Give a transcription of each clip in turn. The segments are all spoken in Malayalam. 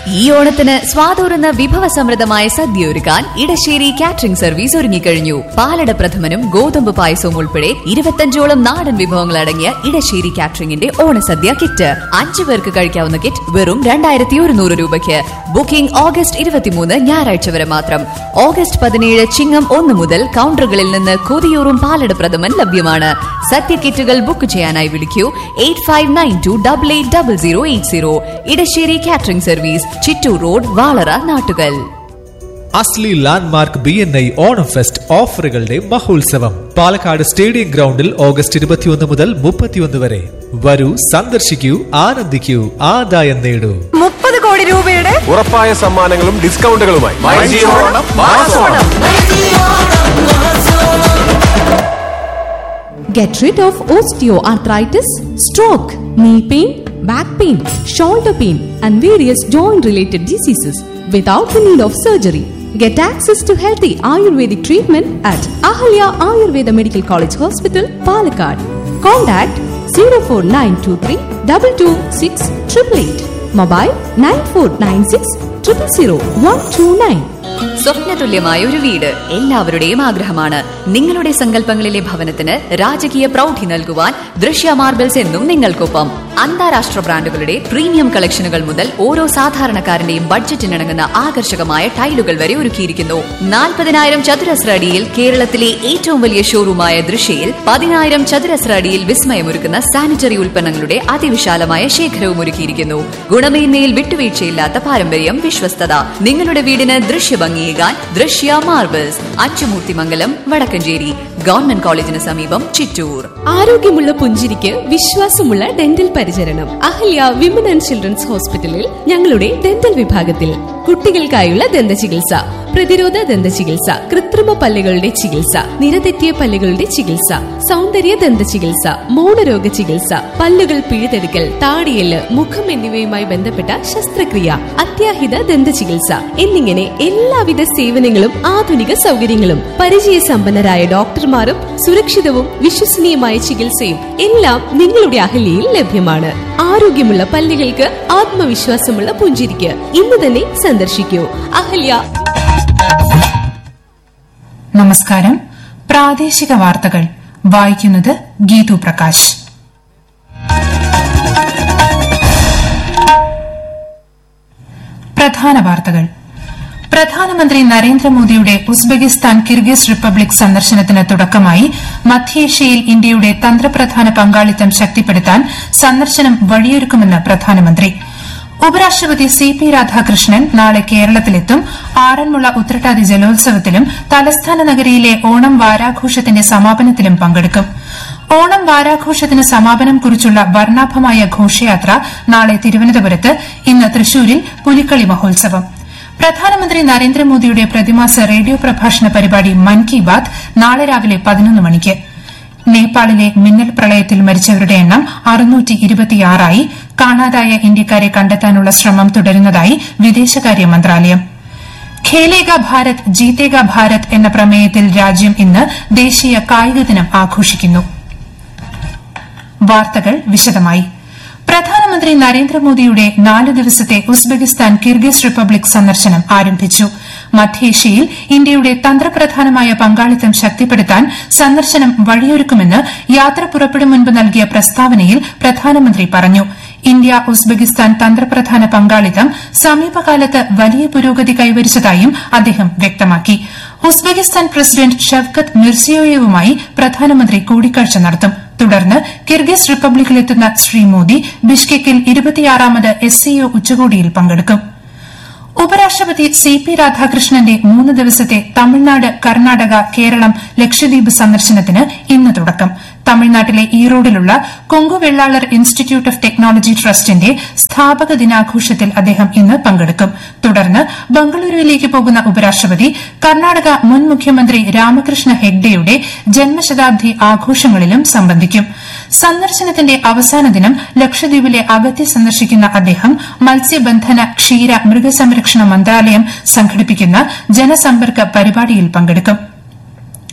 ഈ ഓണത്തിന് സ്വാതൂറുന്ന വിഭവസമൃദ്ധമായ സദ്യ ഒരുക്കാൻ ഇടശ്ശേരി കാറ്ററിംഗ് സർവീസ് ഒരുങ്ങിക്കഴിഞ്ഞു പാലട പ്രഥമനും ഗോതമ്പ് പായസവും ഉൾപ്പെടെ ഇരുപത്തഞ്ചോളം നാടൻ വിഭവങ്ങൾ അടങ്ങിയ ഇടശ്ശേരി കാറ്ററിംഗിന്റെ ഓണസദ്യ കിറ്റ് അഞ്ചു പേർക്ക് കഴിക്കാവുന്ന കിറ്റ് വെറും രണ്ടായിരത്തി ഒരുന്നൂറ് രൂപയ്ക്ക് ബുക്കിംഗ് ഓഗസ്റ്റ് ഇരുപത്തിമൂന്ന് ഞായറാഴ്ച വരെ മാത്രം ഓഗസ്റ്റ് പതിനേഴ് ചിങ്ങം ഒന്ന് മുതൽ കൗണ്ടറുകളിൽ നിന്ന് കൊതിയൂറും പാലട പ്രഥമൻ ലഭ്യമാണ് സദ്യ കിറ്റുകൾ ബുക്ക് ചെയ്യാനായി വിളിക്കൂ eight five nine two double eight double zero eight zero Edassery catering service Chittur road Valara Nattukal അസ്ലി landmark B N I Onam fest ഓഫറുകളുടെ മഹോത്സവം പാലക്കാട് സ്റ്റേഡിയം ഗ്രൗണ്ടിൽ ഓഗസ്റ്റ് ഇരുപത്തിയൊന്ന് മുതൽ മുപ്പത്തിയൊന്ന് വരെ വരൂ സന്ദർശിക്കൂ ആനന്ദിക്കൂ ആദായം നേടൂ മുപ്പത് കോടി രൂപയുടെ ഉറപ്പായ സമ്മാനങ്ങളും ഡിസ്കൗണ്ടുകളുമായി Get rid of osteoarthritis, stroke, knee pain, back pain, shoulder pain, and various joint related diseases without the need of surgery. Get access to healthy Ayurvedic treatment at Ahalya Ayurveda Medical College Hospital, Palakkad. Contact 04923 226 888. Mobile 9496 000 129. സ്വപ്നതുല്യമായ ഒരു വീട് എല്ലാവരുടെയും ആഗ്രഹമാണ് നിങ്ങളുടെ സങ്കല്പങ്ങളിലെ ഭവനത്തിന് രാജകീയ പ്രൗഢി നൽകുവാൻ ദൃശ്യ മാർബിൾസ് എന്നും നിങ്ങൾക്കൊപ്പം അന്താരാഷ്ട്ര ബ്രാൻഡുകളുടെ പ്രീമിയം കളക്ഷനുകൾ മുതൽ ഓരോ സാധാരണക്കാരന്റെയും ബഡ്ജറ്റിനിണങ്ങുന്ന ആകർഷകമായ ടൈലുകൾ വരെ ഒരുക്കിയിരിക്കുന്നു നാൽപ്പതിനായിരം ചതുരശ്ര അടിയിൽ കേരളത്തിലെ ഏറ്റവും വലിയ ഷോറൂമായ ദൃശ്യയിൽ പതിനായിരം ചതുരശ്ര അടിയിൽ വിസ്മയമൊരുക്കുന്ന സാനിറ്ററി ഉൽപ്പന്നങ്ങളുടെ അതിവിശാലമായ ശേഖരവും ഒരുക്കിയിരിക്കുന്നു ഗുണമേന്മയിൽ വിട്ടുവീഴ്ചയില്ലാത്ത പാരമ്പര്യം വിശ്വസ്തത നിങ്ങളുടെ വീടിന് ദൃശ്യഭംഗിയേകാൻ ദൃശ്യ മാർബിൾസ് അച്ചുമൂർത്തിമംഗലം വടക്കഞ്ചേരി ഗവൺമെന്റ് കോളേജിന് സമീപം ചിറ്റൂർ ആരോഗ്യമുള്ള പുഞ്ചിരിക്ക് വിശ്വാസമുള്ള ഡെന്റൽ പരിചരണം അഹല്യ വിമൻ ആൻഡ് ചിൽഡ്രൻസ് ഹോസ്പിറ്റലിൽ ഞങ്ങളുടെ ഡെന്റൽ വിഭാഗത്തിൽ കുട്ടികൾക്കായുള്ള ദന്ത ചികിത്സ പ്രതിരോധ ദന്ത ചികിത്സ കൃത്രിമ പല്ലുകളുടെ ചികിത്സ നിരതെറ്റിയ പല്ലുകളുടെ ചികിത്സ സൗന്ദര്യ ദന്ത ചികിത്സ മൗനരോഗ ചികിത്സ പല്ലുകൾ പിഴുതെടുക്കൽ താടിയല് മുഖം എന്നിവയുമായി ബന്ധപ്പെട്ട ശസ്ത്രക്രിയ അത്യാഹിത ദന്ത ചികിത്സ എന്നിങ്ങനെ എല്ലാവിധ സേവനങ്ങളും ആധുനിക സൗകര്യങ്ങളും പരിചയസമ്പന്നരായ ഡോക്ടർമാരും സുരക്ഷിതവും വിശ്വസനീയമായ ചികിത്സയും എല്ലാം നിങ്ങളുടെ അഹല്യയിൽ ലഭ്യമാണ് ആരോഗ്യമുള്ള പല്ലുകൾക്ക് ആത്മവിശ്വാസമുള്ള പുഞ്ചിരിക്ക് ഇന്ന് തന്നെ സന്ദർശിക്കൂ അഹല്യ നമസ്കാരം പ്രാദേശിക വാർത്തകൾ വായിക്കുന്നത് ഗീതു പ്രകാശ് പ്രധാന വാർത്തകൾ പ്രധാനമന്ത്രി നരേന്ദ്രമോദിയുടെ ഉസ്ബെക്കിസ്ഥാൻ കിർഗിസ് റിപ്പബ്ലിക് സന്ദർശനത്തിന് തുടക്കമായി മധ്യേഷ്യയിൽ ഇന്ത്യയുടെ തന്ത്രപ്രധാന പങ്കാളിത്തം ശക്തിപ്പെടുത്താൻ സന്ദർശനം വഴിയൊരുക്കുമെന്ന് പ്രധാനമന്ത്രി ഉപരാഷ്ട്രപതി സി പി രാധാകൃഷ്ണൻ നാളെ കേരളത്തിലെത്തും ആറന്മുള ഉത്രട്ടാതി ജലോത്സവത്തിലും തലസ്ഥാന നഗരിയിലെ ഓണം വാരാഘോഷത്തിന്റെ സമാപനത്തിലും പങ്കെടുക്കും ഓണം വാരാഘോഷത്തിന് സമാപനം കുറിച്ചുള്ള വർണ്ണാഭമായ ഘോഷയാത്ര നാളെ തിരുവനന്തപുരത്ത് ഇന്ന് തൃശൂരിൽ പുലിക്കളി മഹോത്സവം പ്രധാനമന്ത്രി നരേന്ദ്രമോദിയുടെ പ്രതിമാസ റേഡിയോ പ്രഭാഷണ പരിപാടി മൻ കി ബാത് നാളെ രാവിലെ പതിനൊന്ന് മണിക്ക് നേപ്പാളിലെ മിന്നൽ പ്രളയത്തിൽ മരിച്ചവരുടെ എണ്ണം അറുന്നൂറ്റി ഇരുപത്തിയാറായി കാണാതായ ഇന്ത്യക്കാരെ കണ്ടെത്താനുള്ള ശ്രമം തുടരുന്നതായി വിദേശകാര്യ മന്ത്രാലയം ഖേലേഗ ഭാരത് ജീതേഗ ഭാരത് എന്ന പ്രമേയത്തിൽ രാജ്യം ഇന്ന് ദേശീയ കായിക ദിനം ആഘോഷിക്കുന്നു വാർത്തകൾ വിശദമായി പ്രധാനമന്ത്രി നരേന്ദ്രമോദിയുടെ നാല് ദിവസത്തെ ഉസ്ബെക്കിസ്ഥാൻ കിർഗിസ് റിപ്പബ്ലിക് സന്ദർശനം ആരംഭിച്ചു മധ്യേഷ്യയിൽ ഇന്ത്യയുടെ തന്ത്രപ്രധാനമായ പങ്കാളിത്തം ശക്തിപ്പെടുത്താൻ സന്ദർശനം വഴിയൊരുക്കുമെന്ന് യാത്ര പുറപ്പെടും മുൻപ് നൽകിയ പ്രസ്താവനയിൽ പ്രധാനമന്ത്രി പറഞ്ഞു ഇന്ത്യ ഉസ്ബെക്കിസ്ഥാൻ തന്ത്രപ്രധാന പങ്കാളിത്തം സമീപകാലത്ത് വലിയ പുരോഗതി കൈവരിച്ചതായും അദ്ദേഹം വ്യക്തമാക്കി ഉസ്ബെക്കിസ്ഥാൻ പ്രസിഡന്റ് ഷവ്കത്ത് മിർസിയോയേവുമായി പ്രധാനമന്ത്രി കൂടിക്കാഴ്ച നടത്തും തുടർന്ന് കിർഗിസ് റിപ്പബ്ലിക്കിലെത്തുന്ന ശ്രീ മോദി ബിഷ്കെക്കിൽ ഇരുപത്തിയാറാമത് എസ് സിഒ ഉച്ചകോടിയിൽ പങ്കെടുക്കും ഉപരാഷ്ട്രപതി സി പി രാധാകൃഷ്ണന്റെ മൂന്ന് ദിവസത്തെ തമിഴ്നാട് കർണാടക കേരളം ലക്ഷദ്വീപ് സന്ദർശനത്തിന് ഇന്ന് തുടക്കം തമിഴ്നാട്ടിലെ ഈറോഡിലുള്ള Kongu Vellalar institute of technology ട്രസ്റ്റിന്റെ സ്ഥാപക ദിനാഘോഷത്തിൽ അദ്ദേഹം ഇന്ന് പങ്കെടുക്കും തുടർന്ന് ബംഗളൂരുവിലേക്ക് പോകുന്ന ഉപരാഷ്ട്രപതി കർണാടക മുൻ മുഖ്യമന്ത്രി രാമകൃഷ്ണ ഹെഗ്ഡെയുടെ ജന്മശതാബ്ദി ആഘോഷങ്ങളിലും സംബന്ധിക്കും സന്ദർശനത്തിന്റെ അവസാന ദിനം ലക്ഷദ്വീപിലെ അഗത്തി സന്ദർശിക്കുന്ന അദ്ദേഹം മത്സ്യബന്ധന ക്ഷീര മൃഗസംരക്ഷണ മന്ത്രാലയം സംഘടിപ്പിക്കുന്ന ജനസമ്പർക്ക പരിപാടിയിൽ പങ്കെടുക്കും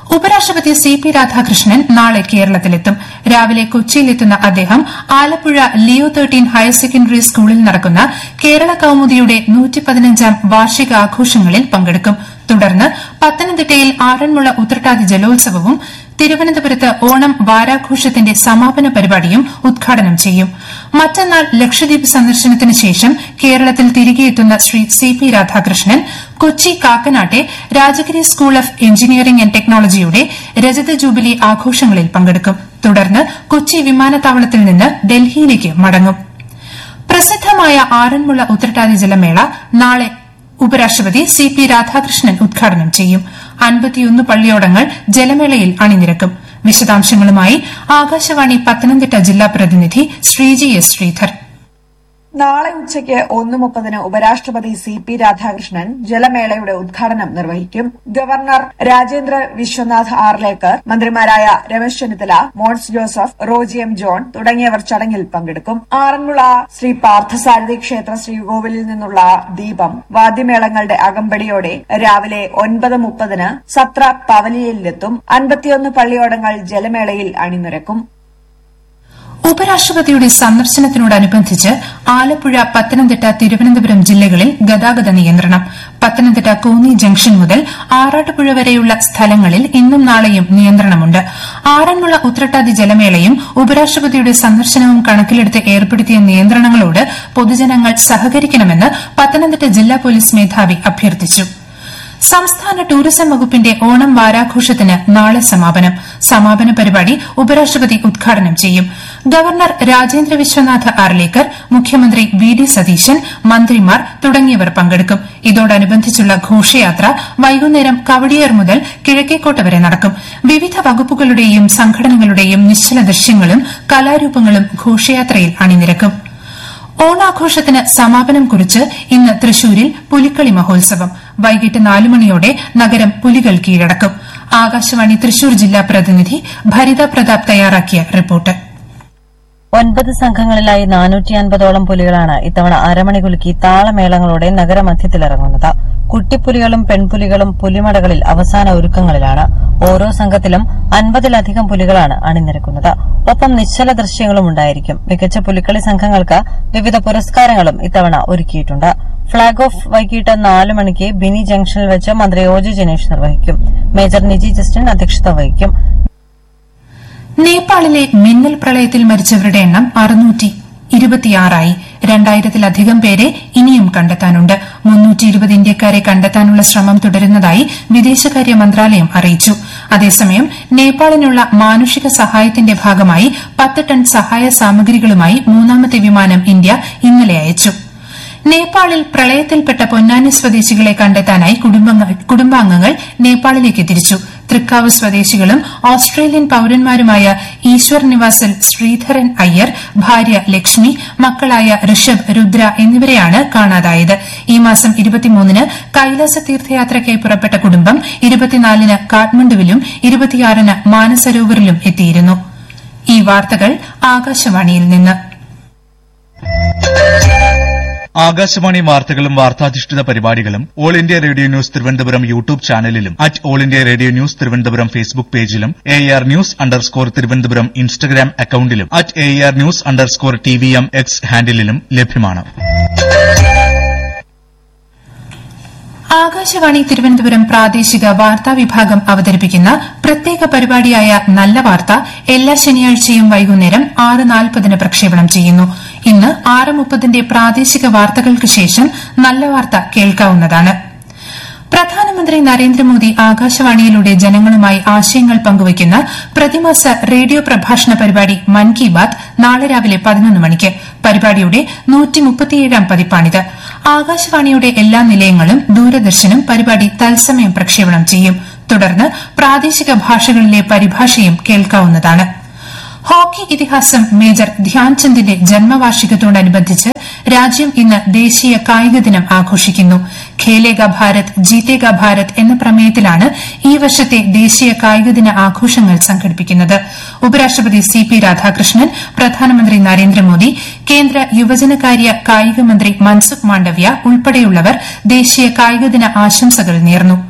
ഉപരാഷ്ട്രപതി സി പി രാധാകൃഷ്ണൻ നാളെ കേരളത്തിലെത്തും രാവിലെ കൊച്ചിയിലെത്തുന്ന അദ്ദേഹം Alappuzha Leo thirteen higher secondary സ്കൂളിൽ നടക്കുന്ന കേരള കൌമുദിയുടെ നൂറ്റിപ്പതിനഞ്ചാം വാർഷികാഘോഷങ്ങളിൽ പങ്കെടുക്കും തുടർന്ന് പത്തനംതിട്ടയിൽ ആറന്മുള ഉത്രട്ടാതി ജലോത്സവവും തിരുവനന്തപുരത്ത് ഓണം വാരാഘോഷത്തിന്റെ സമാപന പരിപാടിയും ഉദ്ഘാടനം ചെയ്യും മറ്റന്നാൾ ലക്ഷദ്വീപ് സന്ദർശനത്തിന് ശേഷം കേരളത്തിൽ തിരികെയെത്തുന്ന ശ്രീ സി പി രാധാകൃഷ്ണൻ കൊച്ചി കാക്കനാട്ടെ Rajagiri school of engineering and ടെക്നോളജിയുടെ രജത ജൂബിലി ആഘോഷങ്ങളിൽ പങ്കെടുക്കും തുടർന്ന് കൊച്ചി വിമാനത്താവളത്തിൽ നിന്ന് ഡൽഹിയിലേക്ക് മടങ്ങും പ്രസിദ്ധമായ ആറന്മുള ഉത്രട്ടാതി ജലമേള നാളെ ഉപരാഷ്ട്രപതി സി പി രാധാകൃഷ്ണൻ ഉദ്ഘാടനം ചെയ്യും അൻപത്തിയൊന്ന് പള്ളിയോടങ്ങൾ ജലമേളയിൽ അണിനിരക്കും വിശദാംശങ്ങളുമായി ആകാശവാണി പത്തനംതിട്ട ജില്ലാ പ്രതിനിധി ശ്രീജി എസ് ശ്രീധർ നാളെ ഉച്ചയ്ക്ക് ഒന്ന് മുപ്പതിന് ഉപരാഷ്ട്രപതി സി പി രാധാകൃഷ്ണൻ ജലമേളയുടെ ഉദ്ഘാടനം നിർവഹിക്കും ഗവർണർ രാജേന്ദ്ര വിശ്വനാഥ് ആർലേക്കർ മന്ത്രിമാരായ Ramesh Chennithala Mons Joseph Roji M John തുടങ്ങിയവർ ചടങ്ങിൽ പങ്കെടുക്കും ആറന്മുള ശ്രീ പാർത്ഥസാരഥി ക്ഷേത്ര ശ്രീകോവിലിൽ നിന്നുള്ള ദീപം വാദ്യമേളങ്ങളുടെ അകമ്പടിയോടെ രാവിലെ ഒൻപത് മുപ്പതിന് സത്ര പവലിയനിലെത്തും അൻപത്തിയൊന്ന് പള്ളിയോടങ്ങൾ ജലമേളയിൽ അണിനിരക്കും ഉപരാഷ്ട്രപതിയുടെ സന്ദർശനത്തിനോടനുബന്ധിച്ച് ആലപ്പുഴ പത്തനംതിട്ട തിരുവനന്തപുരം ജില്ലകളിൽ ഗതാഗത നിയന്ത്രണം പത്തനംതിട്ട കോന്നി ജംഗ്ഷൻ മുതൽ ആറാട്ടുപുഴ വരെയുള്ള സ്ഥലങ്ങളിൽ ഇന്നും നാളെയും നിയന്ത്രണമുണ്ട് ആറന്മുള ഉത്രട്ടാതി ജലമേളയും ഉപരാഷ്ട്രപതിയുടെ സന്ദർശനവും കണക്കിലെടുത്ത് ഏർപ്പെടുത്തിയ നിയന്ത്രണങ്ങളോട് പൊതുജനങ്ങൾ സഹകരിക്കണമെന്ന് പത്തനംതിട്ട ജില്ലാ പോലീസ് മേധാവി അഭ്യർത്ഥിച്ചു സംസ്ഥാന ടൂറിസം വകുപ്പിന്റെ ഓണം വാരാഘോഷത്തിന് നാളെ സമാപനം സമാപന പരിപാടി ഉപരാഷ്ട്രപതി ഉദ്ഘാടനം ചെയ്യും ഗവർണർ രാജേന്ദ്ര വിശ്വനാഥ് ആർലേക്കർ മുഖ്യമന്ത്രി വി ഡി സതീശൻ മന്ത്രിമാർ തുടങ്ങിയവർ പങ്കെടുക്കും ഇതോടനുബന്ധിച്ചുള്ള ഘോഷയാത്ര വൈകുന്നേരം കവടിയാർ മുതൽ കിഴക്കേക്കോട്ട വരെ നടക്കും വിവിധ വകുപ്പുകളുടെയും സംഘടനകളുടെയും നിശ്ചല ദൃശ്യങ്ങളും കലാരൂപങ്ങളും ഘോഷയാത്രയിൽ അണിനിരക്കും ഓണാഘോഷത്തിന് സമാപനം കുറിച്ച് ഇന്ന് തൃശൂരിൽ പുലിക്കളി മഹോത്സവം വൈകിട്ട് നാല് മണിയോടെ നഗരം പുലികൾ കീഴടക്കും ആകാശവാണി തൃശൂർ ജില്ലാ പ്രതിനിധി ഭരിത പ്രതാപ് തയ്യാറാക്കിയ റിപ്പോർട്ട് ഒൻപത് സംഘങ്ങളിലായി നാനൂറ്റി അൻപതോളം പുലികളാണ് ഇത്തവണ അരമണി കുലുക്കി താളമേളങ്ങളോടെ നഗരമധ്യത്തിലിറങ്ങുന്നത് കുട്ടിപ്പുലികളും പെൺപുലികളും പുലിമടകളിൽ അവസാന ഒരുക്കങ്ങളിലാണ് ഓരോ സംഘത്തിലും അൻപതിലധികം പുലികളാണ് അണിനിരക്കുന്നത് ഒപ്പം നിശ്ചല ദൃശ്യങ്ങളും ഉണ്ടായിരിക്കും മികച്ച പുലിക്കളി സംഘങ്ങൾക്ക് വിവിധ പുരസ്കാരങ്ങളും ഇത്തവണ ഒരുക്കിയിട്ടുണ്ട് ഫ്ളാഗ് ഓഫ് വൈകിട്ട് നാല് മണിക്ക് ബിനി ജംഗ്ഷനിൽ വെച്ച് മന്ത്രി ഒ ജി ജനേഷ് നിർവഹിക്കും മേജർ നിജി ജസ്റ്റിൻ അധ്യക്ഷത വഹിക്കും നേപ്പാളിലെ മിന്നൽ പ്രളയത്തിൽ മരിച്ചവരുടെ എണ്ണം അറുന്നൂറ്റി ഇരുപത്തിയാറായി രണ്ടായിരത്തിലധികം പേരെ ഇനിയും കണ്ടെത്താനുണ്ട് മുന്നൂറ്റി ഇരുപത് ഇന്ത്യക്കാരെ കണ്ടെത്താനുള്ള ശ്രമം തുടരുന്നതായി വിദേശകാര്യ മന്ത്രാലയം അറിയിച്ചു അതേസമയം നേപ്പാളിനുള്ള മാനുഷിക സഹായത്തിന്റെ ഭാഗമായി പത്ത് ടൺ സഹായ സാമഗ്രികളുമായി മൂന്നാമത്തെ വിമാനം ഇന്ത്യ ഇന്നലെ അയച്ചു നേപ്പാളിൽ പ്രളയത്തിൽപ്പെട്ട പൊന്നാനി സ്വദേശികളെ കണ്ടെത്താനായി കുടുംബാംഗങ്ങൾ നേപ്പാളിലേക്ക് തിരിച്ചു തൃക്കാവ് സ്വദേശികളും ഓസ്ട്രേലിയൻ പൌരന്മാരുമായ ഈശ്വർ നിവാസിൽ ശ്രീധരൻ അയ്യർ ഭാര്യ ലക്ഷ്മി മക്കളായ ഋഷഭ് രുദ്ര എന്നിവരെയാണ് കാണാതായത് ഈ മാസം ഇരുപത്തിമൂന്നിന് കൈലാസ തീർത്ഥയാത്രയ്ക്കായി പുറപ്പെട്ട കുടുംബം ഇരുപത്തിനാലിന് കാഠ്മണ്ഡുവിലും ഇരുപത്തിയാറിന് മാനസരോവറിലും എത്തിയിരുന്നു ഈ വാർത്തകൾ ആകാശവാണിയിൽ നിന്ന് ആകാശവാണി വാർത്തകളും വാർത്താധിഷ്ഠിത പരിപാടികളും all India radio news Thiruvananthapuram YouTube ചാനലിലും at all India radio news Thiruvananthapuram Facebook പേജിലും A R news underscore Thiruvananthapuram Instagram അക്കൌണ്ടിലും at A R news underscore T V M X ഹാൻഡിലും ലഭ്യമാണ് ആകാശവാണി തിരുവനന്തപുരം പ്രാദേശിക വാർത്താ വിഭാഗം അവതരിപ്പിക്കുന്ന പ്രത്യേക പരിപാടിയായ നല്ല വാർത്ത എല്ലാ ശനിയാഴ്ചയും വൈകുന്നേരം ആറ് നാൽപ്പതിന് പ്രക്ഷേപണം ചെയ്യുന്നു ഇന്ന് ആറ് മുപ്പതിന്റെ പ്രാദേശിക വാർത്തകൾക്ക് ശേഷം നല്ല വാർത്ത കേൾക്കാവുന്നതാണ് പ്രധാനമന്ത്രി നരേന്ദ്രമോദി ആകാശവാണിയിലൂടെ ജനങ്ങളുമായി ആശയങ്ങൾ പങ്കുവയ്ക്കുന്ന പ്രതിമാസ റേഡിയോ പ്രഭാഷണ പരിപാടി മൻ കി ബാത് നാളെ രാവിലെ പതിനൊന്ന് മണിക്ക് പരിപാടിയുടെ നൂറ്റിമുപ്പത്തിയേഴാം പതിപ്പാണിത് ആകാശവാണിയുടെ എല്ലാ നിലയങ്ങളും ദൂരദർശനും പരിപാടി തത്സമയം പ്രക്ഷേപണം ചെയ്യും തുടർന്ന് പ്രാദേശിക ഭാഷകളിലെ പരിഭാഷയും കേൾക്കാവുന്നതാണ് ഹോക്കി ഇതിഹാസം മേജർ ധ്യാൻചന്ദിന്റെ ജന്മവാർഷികത്തോടനുബന്ധിച്ച് രാജ്യം ഇന്ന് ദേശീയ കായിക ദിനം ആഘോഷിക്കുന്നു ഖേലേഗ ഭാരത് ജീതേഗ ഭാരത് എന്ന പ്രമേയത്തിലാണ് ഈ വർഷത്തെ ദേശീയ കായിക ദിന ആഘോഷങ്ങൾ സംഘടിപ്പിക്കുന്നത് ഉപരാഷ്ട്രപതി സി പി രാധാകൃഷ്ണൻ പ്രധാനമന്ത്രി നരേന്ദ്രമോദി കേന്ദ്ര യുവജനകാര്യ കായിക മന്ത്രി മൻസുഖ് മാണ്ഡവ്യ ഉൾപ്പെടെയുള്ളവർ ദേശീയ കായിക ദിന ആശംസകൾ നേർന്നു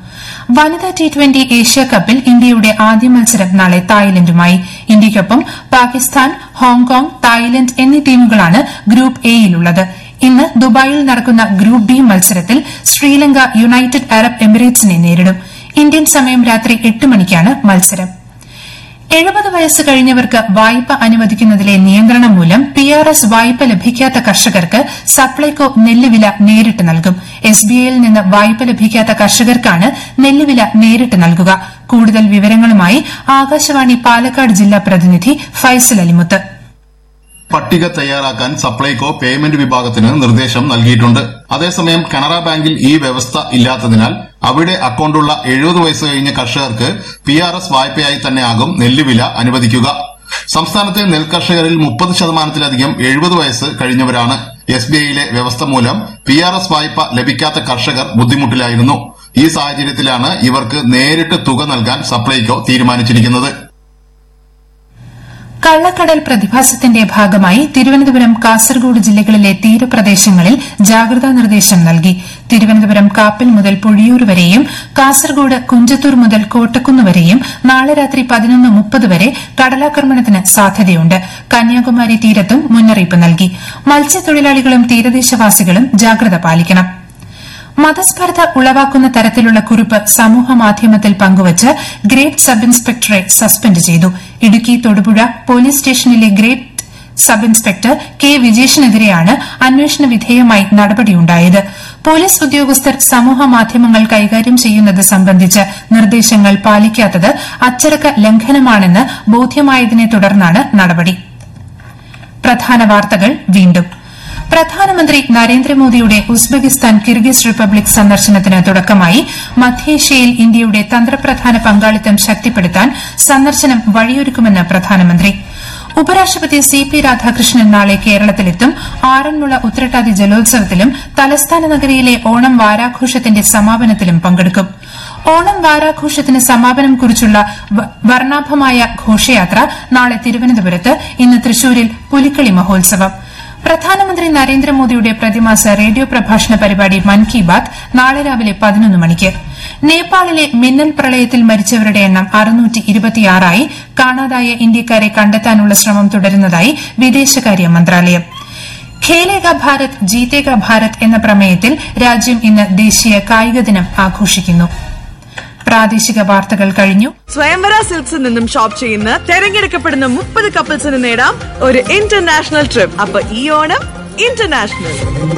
വനിതാ ടി ട്വന്റി ഏഷ്യ കപ്പിൽ ഇന്ത്യയുടെ ആദ്യ മത്സരം നാളെ തായ്ലൻഡുമായി ഇന്ത്യയ്ക്കൊപ്പം പാകിസ്ഥാൻ ഹോങ്കോങ് തായ്ലൻഡ് എന്നീ ടീമുകളാണ് ഗ്രൂപ്പ് എയിലുള്ളത് ഇന്ന് ദുബായിൽ നടക്കുന്ന ഗ്രൂപ്പ് ബി മത്സരത്തിൽ ശ്രീലങ്ക യുണൈറ്റഡ് അറബ് എമിറേറ്റ്സിനെ നേരിടും ഇന്ത്യൻ സമയം രാത്രി എട്ട് മണിക്കാണ് മത്സരം എഴുപത് വയസ്സ് കഴിഞ്ഞവർക്ക് വായ്പ അനുവദിക്കുന്നതിലെ നിയന്ത്രണം മൂലം പി ആർ എസ് വായ്പ ലഭിക്കാത്ത കർഷകർക്ക് സപ്ലൈകോ നെല്ലുവില നേരിട്ട് നൽകും എസ് ബി ഐയിൽ നിന്ന് വായ്പ ലഭിക്കാത്ത കർഷകർക്കാണ് നെല്ലുവില നേരിട്ട് നൽകുക കൂടുതൽ വിവരങ്ങളുമായി ആകാശവാണി പാലക്കാട് ജില്ലാ പ്രതിനിധി ഫൈസൽ അലിമുത്ത് പട്ടിക തയ്യാറാക്കാൻ സപ്ലൈകോ പേയ്മെന്റ് വിഭാഗത്തിന് നിർദ്ദേശം നൽകിയിട്ടുണ്ട് അതേസമയം കനറ ബാങ്കിൽ ഈ വ്യവസ്ഥ ഇല്ലാത്തതിനാൽ അവിടെ അക്കൌണ്ടുള്ള എഴുപത് വയസ്സ് കഴിഞ്ഞ കർഷകർക്ക് പി ആർ എസ് വായ്പയായി തന്നെയാകും നെല്ലുവില അനുവദിക്കുക സംസ്ഥാനത്തെ നെൽകർഷകരിൽ മുപ്പത് ശതമാനത്തിലധികം എഴുപത് വയസ്സ് കഴിഞ്ഞവരാണ് എസ് ബി ഐയിലെ വ്യവസ്ഥ മൂലം പി ആർ എസ് വായ്പ ലഭിക്കാത്ത കർഷകർ ബുദ്ധിമുട്ടിലായിരുന്നു ഈ സാഹചര്യത്തിലാണ് ഇവർക്ക് നേരിട്ട് തുക നൽകാൻ സപ്ലൈകോ തീരുമാനിച്ചിരിക്കുന്നത് കള്ളക്കടൽ പ്രതിഭാസത്തിന്റെ ഭാഗമായി തിരുവനന്തപുരം കാസർഗോഡ് ജില്ലകളിലെ തീരപ്രദേശങ്ങളിൽ ജാഗ്രതാ നിർദ്ദേശം നൽകി തിരുവനന്തപുരം കാപ്പൽ മുതൽ പൊഴിയൂർ വരെയും കാസർഗോഡ് കുഞ്ചത്തൂർ മുതൽ കോട്ടക്കുന്ന് വരെയും നാളെ രാത്രി പതിനൊന്ന് മുപ്പത് വരെ കടലാക്രമണത്തിന് സാധ്യതയുണ്ട് കന്യാകുമാരി തീരത്തും മുന്നറിയിപ്പ് നൽകി മത്സ്യത്തൊഴിലാളികളും തീരദേശവാസികളും ജാഗ്രത പാലിക്കണം മതസ്പർദ്ധ ഉളവാക്കുന്ന തരത്തിലുള്ള കുറിപ്പ് സമൂഹമാധ്യമത്തിൽ പങ്കുവച്ച് ഗ്രേഡ് സബ് ഇൻസ്പെക്ടറെ സസ്പെൻഡ് ചെയ്തു ഇടുക്കി തൊടുപുഴ പോലീസ് സ്റ്റേഷനിലെ ഗ്രേഡ് സബ് ഇൻസ്പെക്ടർ കെ വിജേഷിനെതിരെയാണ് അന്വേഷണ വിധേയമായി നടപടിയുണ്ടായത് പോലീസ് ഉദ്യോഗസ്ഥർ സമൂഹ മാധ്യമങ്ങൾ കൈകാര്യം ചെയ്യുന്നത് സംബന്ധിച്ച് നിർദ്ദേശങ്ങൾ പാലിക്കാത്തത് അച്ചടക്ക ലംഘനമാണെന്ന് ബോധ്യമായതിനെ തുടർന്നാണ് നടപടി പ്രധാന വാർത്തകൾ വീണ്ടും പ്രധാനമന്ത്രി നരേന്ദ്രമോദിയുടെ ഉസ്ബെക്കിസ്ഥാൻ കിർഗിസ് റിപ്പബ്ലിക് സന്ദർശനത്തിന് തുടക്കമായി മധ്യേഷ്യയിൽ ഇന്ത്യയുടെ തന്ത്രപ്രധാന പങ്കാളിത്തം ശക്തിപ്പെടുത്താൻ സന്ദർശനം വഴിയൊരുക്കുമെന്ന് പ്രധാനമന്ത്രി ഉപരാഷ്ട്രപതി സി പി രാധാകൃഷ്ണൻ നാളെ കേരളത്തിലെത്തും ആറന്മുള ഉത്രട്ടാതി ജലോത്സവത്തിലും തലസ്ഥാന നഗരിയിലെ ഓണം വാരാഘോഷത്തിന്റെ സമാപനത്തിലും പങ്കെടുക്കും ഓണം വാരാഘോഷത്തിന് സമാപനം കുറിച്ചുള്ള വർണ്ണാഭമായ ഘോഷയാത്ര നാളെ തിരുവനന്തപുരത്ത് ഇന്ന് തൃശൂരിൽ പുലിക്കളി മഹോത്സവം പ്രധാനമന്ത്രി നരേന്ദ്രമോദിയുടെ പ്രതിമാസ റേഡിയോ പ്രഭാഷണ പരിപാടി മൻ കി ബാത് നാളെ രാവിലെ പതിനൊന്ന് മണിക്ക് നേപ്പാളിലെ മിന്നൽ പ്രളയത്തിൽ മരിച്ചവരുടെ എണ്ണം അറുന്നൂറ്റി ഇരുപത്തിയാറായി കാണാതായ ഇന്ത്യക്കാരെ കണ്ടെത്താനുള്ള ശ്രമം തുടരുന്നതായി വിദേശകാര്യ മന്ത്രാലയം ഖേലേഗ ഭാരത് ജീതേഗ ഭാരത് എന്ന പ്രമേയത്തിൽ രാജ്യം ഇന്ന് ദേശീയ കായിക ദിനം ആഘോഷിക്കുന്നു പ്രാദേശിക വാർത്തകൾ കഴിഞ്ഞു സ്വയംവര സിൽക്സിൽ നിന്നും ഷോപ്പ് ചെയ്യുന്ന തെരഞ്ഞെടുക്കപ്പെടുന്ന മുപ്പത് കപ്പിൾസിന് നേടാം ഒരു ഇന്റർനാഷണൽ ട്രിപ്പ് അപ്പൊ ഈ ഓണം ഇന്റർനാഷണൽ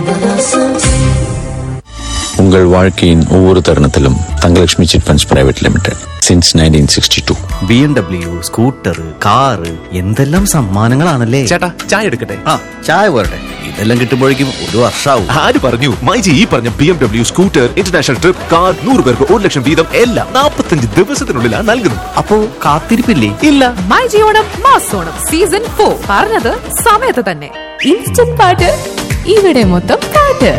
உங்கள் வாழ்க்கையின் ஒவ்வொரு தருணத்திலும் Thangalakshmi chit funds private limited since nineteen sixty two B M W scooter car എന്തെല്ലാം സമ്മാനങ്ങളാണല്ലേ ചേട്ടാ ചായ എടുക്കട്ടെ ആ ചായ പോരട്ടെ ഇതെല്ലാം കിട്ടുമ്പോഴേക്കും ഒരു വർഷാവും ആര് പറഞ്ഞു മൈജി ഈ പറഞ്ഞ B M W scooter international trip car നൂറ് പേർക്ക് ഒരു ലക്ഷം വീതം എല്ലാം നാൽപ്പത്തഞ്ച് ദിവസത്തിനുള്ളിലാണ് നൽകുന്നത് അപ്പോ കാത്തിരിപ്പില്ലേ ഇല്ല മൈ ജിയോണം മാസോണം സീസൺ ഫോർ പറഞ്ഞത് സമയത്ത് തന്നെ ഇൻസ്റ്റന്റ് പാട്ട് ഇവിടെ മൊത്തം പാട്ട്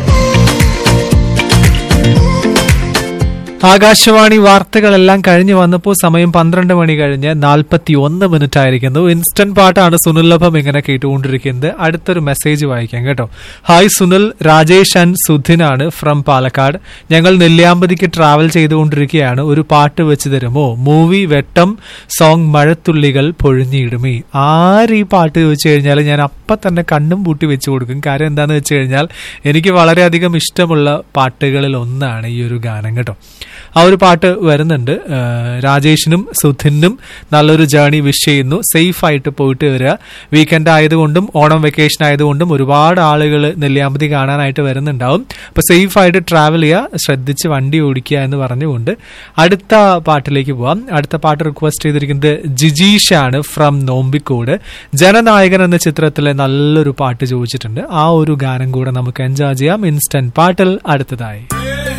ആകാശവാണി വാർത്തകളെല്ലാം കഴിഞ്ഞു വന്നപ്പോൾ സമയം പന്ത്രണ്ട് മണി കഴിഞ്ഞ് നാൽപ്പത്തി ഒന്ന് മിനിറ്റ് ആയിരിക്കുന്നു ഇൻസ്റ്റന്റ് പാട്ടാണ് സുനിലഭം ഇങ്ങനെ കേട്ടുകൊണ്ടിരിക്കുന്നത് അടുത്തൊരു മെസ്സേജ് വായിക്കാം കേട്ടോ ഹായ് സുനിൽ രാജേഷ് ആൻഡ് സുധിനാണ് ഫ്രം പാലക്കാട് ഞങ്ങൾ നെല്ലിയാമ്പതിക്ക് ട്രാവൽ ചെയ്തുകൊണ്ടിരിക്കുകയാണ് ഒരു പാട്ട് വെച്ച് തരുമോ മൂവി വെട്ടം സോങ് മഴത്തുള്ളികൾ പൊഴിഞ്ഞിടുമേ ആര് ഈ പാട്ട് വെച്ച് കഴിഞ്ഞാൽ ഞാൻ അപ്പം തന്നെ കണ്ണും പൂട്ടി വെച്ച് കൊടുക്കും കാര്യം എന്താണെന്ന് വെച്ച് കഴിഞ്ഞാൽ എനിക്ക് വളരെയധികം ഇഷ്ടമുള്ള പാട്ടുകളിൽ ഒന്നാണ് ഈ ഒരു ഗാനം കേട്ടോ ആ ഒരു പാട്ട് വരുന്നുണ്ട് ആ, രാജേഷിനും സുധിനും നല്ലൊരു ജേണി വിഷ് ചെയ്യുന്നു സേഫ് ആയിട്ട് പോയിട്ട് വരിക വീക്കെൻഡ് ആയതുകൊണ്ടും ഓണം വെക്കേഷൻ ആയതുകൊണ്ടും ഒരുപാട് ആളുകൾ നെല്ലിയാമ്പതി കാണാനായിട്ട് വരുന്നുണ്ടാവും അപ്പൊ സേഫ് ആയിട്ട് ട്രാവൽ ചെയ്യുക ശ്രദ്ധിച്ച് വണ്ടി ഓടിക്കുക എന്ന് പറഞ്ഞുകൊണ്ട് അടുത്ത പാട്ടിലേക്ക് പോവാം അടുത്ത പാട്ട് റിക്വസ്റ്റ് ചെയ്തിരിക്കുന്നത് ജിജീഷ് ആണ് ഫ്രം നോമ്പിക്കോട് ജനനായകൻ എന്ന ചിത്രത്തിലെ നല്ലൊരു പാട്ട് ചോദിച്ചിട്ടുണ്ട് ആ ഒരു ഗാനം കൂടെ നമുക്ക് എൻജോയ് ചെയ്യാം ഇൻസ്റ്റന്റ് പാട്ടിൽ അടുത്തതായി